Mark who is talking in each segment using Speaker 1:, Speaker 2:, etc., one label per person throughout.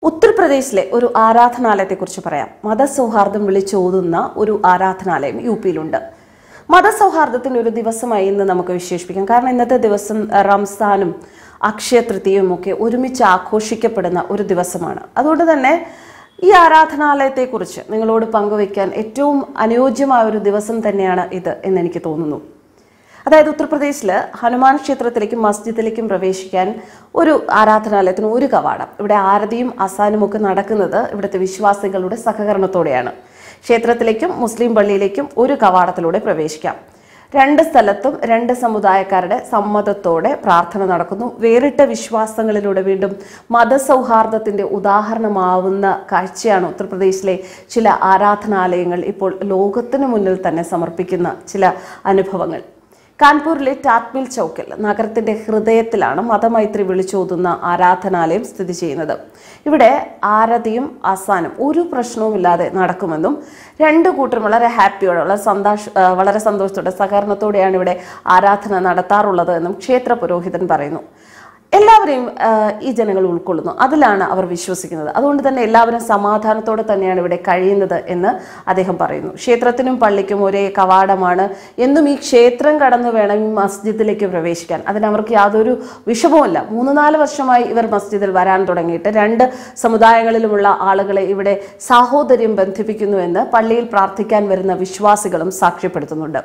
Speaker 1: ഉത്തർപ്രദേശിലെ ഒരു ആരാധനാലയത്തെക്കുറിച്ച് പറയാം മതസൗഹാർദ്ദം വിളിച്ചോതുന്ന ഒരു ആരാധനാലയം യു പിയിലുണ്ട് മതസൗഹാർദ്ദത്തിന്റെ ഒരു ദിവസമായി ഇന്ന് നമുക്ക് വിശേഷിപ്പിക്കാം കാരണം ഇന്നത്തെ ദിവസം റംസാനും അക്ഷയ തൃതീയവും ഒക്കെ ഒരുമിച്ച് ആഘോഷിക്കപ്പെടുന്ന ഒരു ദിവസമാണ് അതുകൊണ്ട് തന്നെ ഈ ആരാധനാലയത്തെക്കുറിച്ച് നിങ്ങളോട് പങ്കുവയ്ക്കാൻ ഏറ്റവും അനുയോജ്യമായ ഒരു ദിവസം തന്നെയാണ് ഇത് എന്നെനിക്ക് തോന്നുന്നു അതായത് ഉത്തർപ്രദേശിൽ ഹനുമാൻ ക്ഷേത്രത്തിലേക്കും മസ്ജിദിലേക്കും പ്രവേശിക്കാൻ ഒരു ആരാധനാലയത്തിന് ഒരു കവാടം ഇവിടെ ആരതിയും അസാനും ഒക്കെ നടക്കുന്നത് ഇവിടുത്തെ വിശ്വാസികളുടെ സഹകരണത്തോടെയാണ് ക്ഷേത്രത്തിലേക്കും മുസ്ലിം പള്ളിയിലേക്കും ഒരു കവാടത്തിലൂടെ പ്രവേശിക്കാം രണ്ട് സ്ഥലത്തും രണ്ട് സമുദായക്കാരുടെ സമ്മതത്തോടെ പ്രാർത്ഥന നടക്കുന്നു വേറിട്ട വിശ്വാസങ്ങളിലൂടെ വീണ്ടും മതസൗഹാർദ്ദത്തിന്റെ ഉദാഹരണമാവുന്ന കാഴ്ചയാണ് ഉത്തർപ്രദേശിലെ ചില ആരാധനാലയങ്ങൾ ഇപ്പോൾ ലോകത്തിന് മുന്നിൽ തന്നെ സമർപ്പിക്കുന്ന ചില അനുഭവങ്ങൾ കാൺപൂരിലെ ടാറ്റ്മിൽ ചൗക്കിൽ നഗരത്തിന്റെ ഹൃദയത്തിലാണ് മതമൈത്രി വിളിച്ചോതുന്ന ആരാധനാലയം സ്ഥിതി ചെയ്യുന്നത് ഇവിടെ ആരതിയും ആസാനും ഒരു പ്രശ്നവുമില്ലാതെ നടക്കുമെന്നും രണ്ടു കൂട്ടരും വളരെ ഹാപ്പിയോടെ വളരെ സന്തോഷ ആ, വളരെ സന്തോഷത്തോടെ സഹകരണത്തോടെയാണ് ഇവിടെ ആരാധന നടത്താറുള്ളത് എന്നും ക്ഷേത്ര പുരോഹിതൻ പറയുന്നു എല്ലാവരെയും ആ, ഈ ജനങ്ങൾ ഉൾക്കൊള്ളുന്നു അതിലാണ് അവർ വിശ്വസിക്കുന്നത് അതുകൊണ്ട് തന്നെ എല്ലാവരും സമാധാനത്തോടെ തന്നെയാണ് ഇവിടെ കഴിയുന്നത് എന്ന് അദ്ദേഹം പറയുന്നു ക്ഷേത്രത്തിനും പള്ളിക്കും ഒരേ കവാടമാണ് എന്നും ഈ ക്ഷേത്രം കടന്നു വേണം ഈ മസ്ജിദിലേക്ക് പ്രവേശിക്കാൻ അതിന് അവർക്ക് യാതൊരു വിഷമവുമില്ല മൂന്ന് നാല് വർഷമായി ഇവർ മസ്ജിദിൽ വരാൻ തുടങ്ങിയിട്ട് രണ്ട് സമുദായങ്ങളിലുമുള്ള ആളുകളെ ഇവിടെ സാഹോദര്യം ബന്ധിപ്പിക്കുന്നു എന്ന് പള്ളിയിൽ പ്രാർത്ഥിക്കാൻ വരുന്ന വിശ്വാസികളും സാക്ഷ്യപ്പെടുത്തുന്നുണ്ട്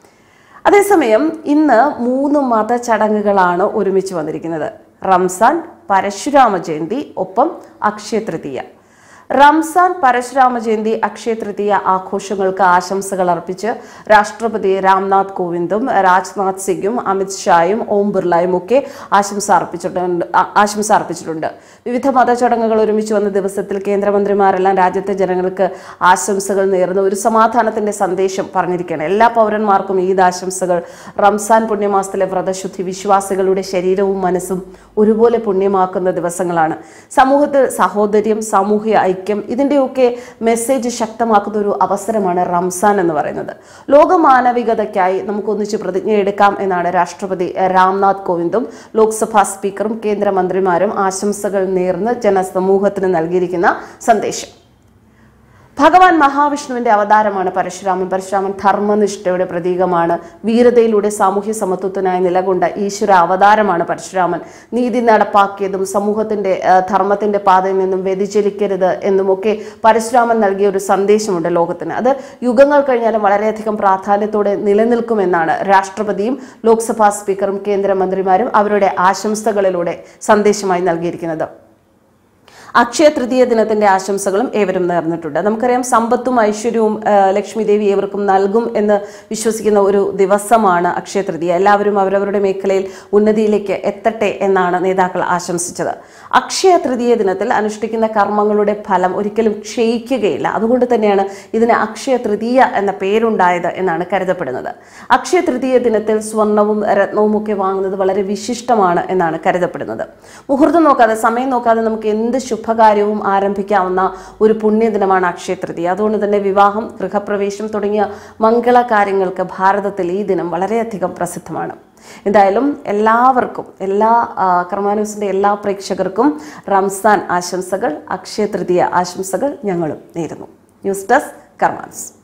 Speaker 1: അതേസമയം ഇന്ന് മൂന്ന് മതചടങ്ങുകളാണ് ഒരുമിച്ച് വന്നിരിക്കുന്നത് റംസാൻ പരശുരാമ ജയന്തി ഒപ്പം അക്ഷയ തൃതീയ റംസാൻ പരശുരാമ ജയന്തി അക്ഷയ തൃതീയ ആഘോഷങ്ങൾക്ക് ആശംസകൾ അർപ്പിച്ച് രാഷ്ട്രപതി രാംനാഥ് കോവിന്ദും രാജ്നാഥ് സിംഗും അമിത് ഷായും ഓം ബിർളയും ഒക്കെ ആശംസ അർപ്പിച്ചിട്ടുണ്ട് ആ- ആശംസ അർപ്പിച്ചിട്ടുണ്ട് വിവിധ മതചടങ്ങുകൾ ഒരുമിച്ച് വന്ന ദിവസത്തിൽ കേന്ദ്രമന്ത്രിമാരെല്ലാം രാജ്യത്തെ ജനങ്ങൾക്ക് ആശംസകൾ നേർന്ന് ഒരു സമാധാനത്തിന്റെ സന്ദേശം പറഞ്ഞിരിക്കുകയാണ് എല്ലാ പൗരന്മാർക്കും ഈദ് ആശംസകൾ റംസാൻ പുണ്യമാസത്തിലെ വ്രതശുദ്ധി വിശ്വാസികളുടെ ശരീരവും മനസ്സും ഒരുപോലെ പുണ്യമാക്കുന്ന ദിവസങ്ങളാണ് സമൂഹത്തിൽ സഹോദര്യം സാമൂഹിക ഐക്യം ഇതിൻ്റെയൊക്കെ മെസ്സേജ് ശക്തമാക്കുന്ന ഒരു അവസരമാണ് റംസാൻ എന്ന് പറയുന്നത് ലോക മാനവികതയ്ക്കായി നമുക്ക് ഒന്നിച്ച് പ്രതിജ്ഞ എടുക്കാം എന്നാണ് രാഷ്ട്രപതി രാംനാഥ് കോവിന്ദും ലോക്സഭാ സ്പീക്കറും കേന്ദ്രമന്ത്രിമാരും ആശംസകൾ നേർന്ന് ജനസമൂഹത്തിന് നൽകിയിരിക്കുന്ന സന്ദേശം ഭഗവാൻ മഹാവിഷ്ണുവിന്റെ അവതാരമാണ് പരശുരാമൻ പരശുരാമൻ ധർമ്മനിഷ്ഠയുടെ പ്രതീകമാണ് വീരതയിലൂടെ സാമൂഹ്യ സമത്വത്തിനായി നിലകൊണ്ട ഈശ്വര അവതാരമാണ് പരശുരാമൻ നീതി നടപ്പാക്കിയതും സമൂഹത്തിന്റെ ആ, ധർമ്മത്തിന്റെ പാതയിൽ നിന്നും വ്യതിചലിക്കരുത് എന്നുമൊക്കെ പരശുരാമൻ നൽകിയ ഒരു സന്ദേശമുണ്ട് ലോകത്തിന് അത് യുഗങ്ങൾ കഴിഞ്ഞാലും വളരെയധികം പ്രാധാന്യത്തോടെ നിലനിൽക്കുമെന്നാണ് രാഷ്ട്രപതിയും ലോക്സഭാ സ്പീക്കറും കേന്ദ്രമന്ത്രിമാരും അവരുടെ ആശംസകളിലൂടെ സന്ദേശമായി നൽകിയിരിക്കുന്നത് അക്ഷയ തൃതീയ ദിനത്തിന്റെ ആശംസകളും ഏവരും നേർന്നിട്ടുണ്ട് നമുക്കറിയാം സമ്പത്തും ഐശ്വര്യവും ആ, ലക്ഷ്മി ദേവി ഏവർക്കും നൽകും എന്ന് വിശ്വസിക്കുന്ന ഒരു ദിവസമാണ് അക്ഷയ തൃതീയ എല്ലാവരും അവരവരുടെ മേഖലയിൽ ഉന്നതിയിലേക്ക് എത്തട്ടെ എന്നാണ് നേതാക്കൾ ആശംസിച്ചത് അക്ഷയ തൃതീയ ദിനത്തിൽ അനുഷ്ഠിക്കുന്ന കർമ്മങ്ങളുടെ ഫലം ഒരിക്കലും ക്ഷയിക്കുകയില്ല അതുകൊണ്ട് തന്നെയാണ് ഇതിന് അക്ഷയ തൃതീയ എന്ന പേരുണ്ടായത് എന്നാണ് കരുതപ്പെടുന്നത് അക്ഷയ തൃതീയ ദിനത്തിൽ സ്വർണവും രത്നവും ഒക്കെ വാങ്ങുന്നത് വളരെ വിശിഷ്ടമാണ് എന്നാണ് കരുതപ്പെടുന്നത് മുഹൂർത്തം നോക്കാതെ സമയം നോക്കാതെ നമുക്ക് എന്ത് ശുഭകാര്യവും ആരംഭിക്കാവുന്ന ഒരു പുണ്യദിനമാണ് അക്ഷയ തൃതീയ അതുകൊണ്ട് തന്നെ വിവാഹം ഗൃഹപ്രവേശം തുടങ്ങിയ മംഗള കാര്യങ്ങൾക്ക് ഭാരതത്തിൽ ഈ ദിനം വളരെയധികം പ്രസിദ്ധമാണ് എന്തായാലും എല്ലാവർക്കും എല്ലാ ആ, കർമാനൂസിൻ്റെ എല്ലാ പ്രേക്ഷകർക്കും റംസാൻ ആശംസകൾ അക്ഷയ തൃതീയ ആശംസകൾ ഞങ്ങളും നേരുന്നു ന്യൂസ് ഡെസ്ക് കർമാനൂസ്